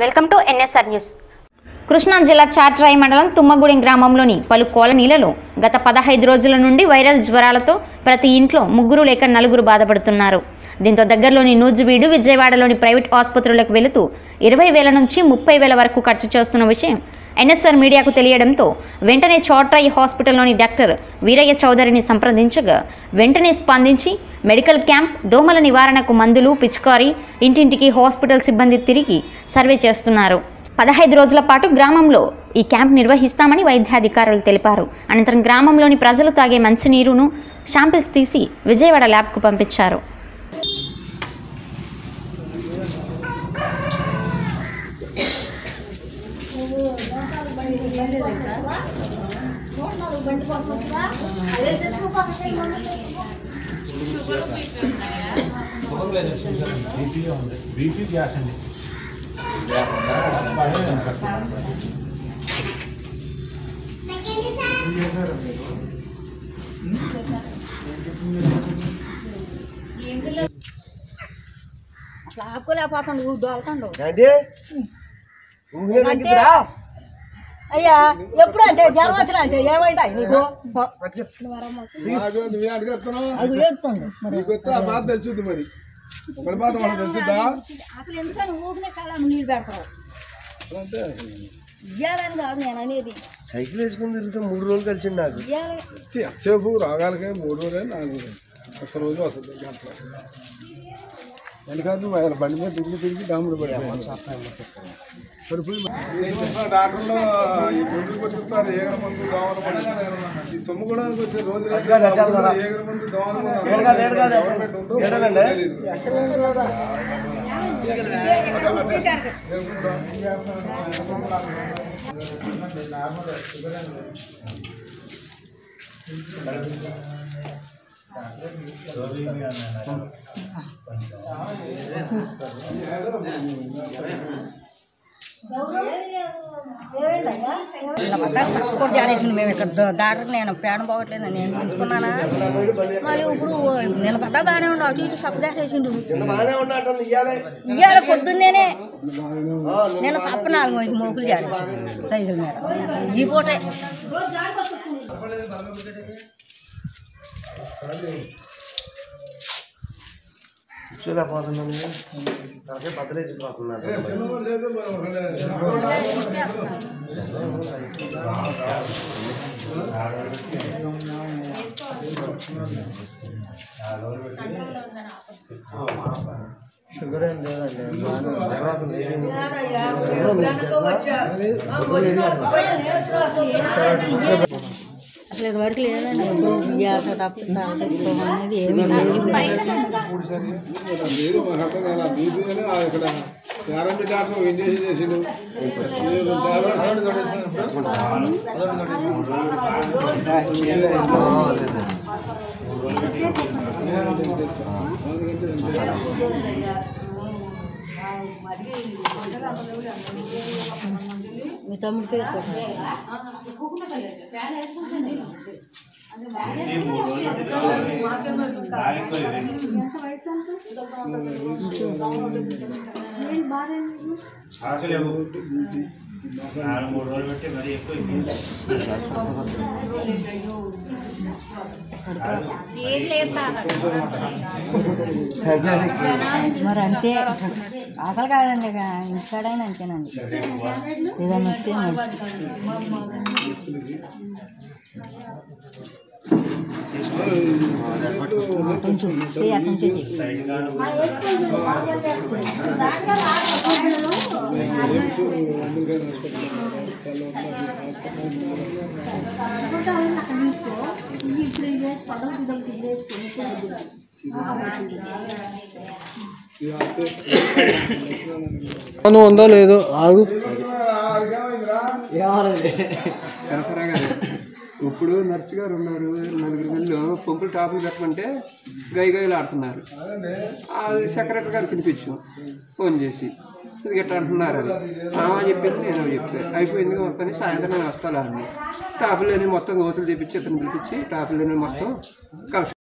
Welcome to NSR news Krishna జిల్లా చాట్రాయి మండలం తుమ్మగూడెం గ్రామంలోని పలు కాలనీలలో గత పదహైదు రోజుల నుండి వైరల్ జ్వరాలతో ప్రతి ఇంట్లో ముగ్గురు లేక నలుగురు బాధపడుతున్నారు దీంతో దగ్గరలోని నూజివీడు విజయవాడలోని ప్రైవేట్ ఆసుపత్రులకు వెళుతూ ఇరవై వేల నుంచి ముప్పై వేల వరకు ఖర్చు చేస్తున్న విషయం ఎన్ఎస్ఆర్ మీడియాకు తెలియడంతో వెంటనే చోట్రాయి హాస్పిటల్లోని డాక్టర్ వీరయ్య చౌదరిని సంప్రదించగా వెంటనే స్పందించి మెడికల్ క్యాంప్ దోమల నివారణకు మందులు పిచికారీ ఇంటింటికి హాస్పిటల్ సిబ్బంది తిరిగి సర్వే చేస్తున్నారు పదహైదు రోజుల పాటు గ్రామంలో ఈ క్యాంప్ నిర్వహిస్తామని వైద్యాధికారులు తెలిపారు అనంతరం గ్రామంలోని ప్రజలు తాగే మంచినీరును శాంపిల్స్ తీసి విజయవాడ ల్యాబ్కు పంపించారు బీపీ ఉంది బీపీ గ్యాస్ అండి అసలు ఆపుకోలేకపోతాడు ఊరు డోలకండు ఏంటి ఊగినే తగ్గిద్దిరా అయ్యా ఎప్పుడు అంతే జ్వరం వచ్చిన అంతే ఏమైందా నీకు నాకు నువ్వే అడిగేస్తున్నావు అది ఏడుతుండు మరి నీకు వస్తే ఆ బాధ తెలుసుద్ది మరి ఒకటి బాధ మనకు తెలుసుద్దా అసలు ఎందుకని ఊపినే కళ్ళను నీళ్ళు పెడతావు అంటే ఇయ్యాలని కాదు నేను అనేది సైకిల్ వేసుకుని తిరిగితే మూడు రోజులు కలిసింది నాకు ఇయ్యాలి ఎంతసేపు రాగాలకే మూడు రోజులే నాలుగు రోజులు ఒక్క రోజు వస్తుంది గంటలో ఎందుకంటే ఆయన బండి మీద తిరిగి తిరిగి డాములు పడిపోయి డాక్టర్లు ఈ మందులు పట్టుకుంటారు ఏగల మందు దోమల మందు ఈ తుమ్ము కూడా వచ్చే రోజు ఏగల మందు దోమల మందు గవర్నమెంట్ ఉందో తెలీదు. ఇలా పడ్డా తక్కువ జారేసింది మేము ఇక్కడ డా- డాక్టర్కి నేను పేడ పోవట్లేదు నేను ఉంచుకున్నానా మళ్ళీ ఇప్పుడు నేను పడ్డా బాగానే ఉండవు అటు ఇటు సప్పదాసేసిండు నిన్న బాగానే ఉన్నట్టు ఇయ్యాలి ఇయ్యాల పొద్దున్నేనే నేను తప్ప నాలుగు ఐదు మోకులు జారి సైజుల మీద ఈ పూటే కూర్చోలేకపోతున్నాను నాకే బద్దలేసిపోతున్నాను షుగర్ ఏం లేదండి బాగానే ఉంది. తర్వాత లేదు. అసలు ఇదివరకు లేదండి ఇయ్యాల తప్ప అనేది ఏమీ లేదు లేదు మాకు అర్థం కాదు బీపీ అని ఆ ఇక్కడ గ్యారంటీ డాక్టర్ ఇంజక్షన్ చేసిండు నేను టాబ్లెట్ ఆ, అదే, అదే. మీ తమ్ముడు పేరు పెట్టండి. నాలుగు మూడు రోజులు పెట్టి మరీ ఎక్కువ మరి అంతే ఆకలి కాదండి ఇక ఇంటికాడైనా అంతేనండి ఏదైనా వస్తే మరి. కొంచెం చేయి అక్కడి నుంచి చేయి. నువ్వు ఉందో లేదో ఆగు కనపరా గారు ఇప్పుడు నర్సు గారు ఉన్నారు నలుగురు మందిలో పంపులు టాపులు పెట్టమంటే గై గైలు ఆడుతున్నారు అది సెక్రటరీ గారు పిలిపించు ఫోన్ చేసి ఇది గట్రా అంటున్నారు అని ఆమె చెప్పింది నేను చెప్పాను అయిపోయింది ఒక పని సాయంత్రం నేను వస్తాను అని టాపులని మొత్తం గోతులు తెప్పించి ఇతను పిలిపించి టాపులని మొత్తం కలెక్షన్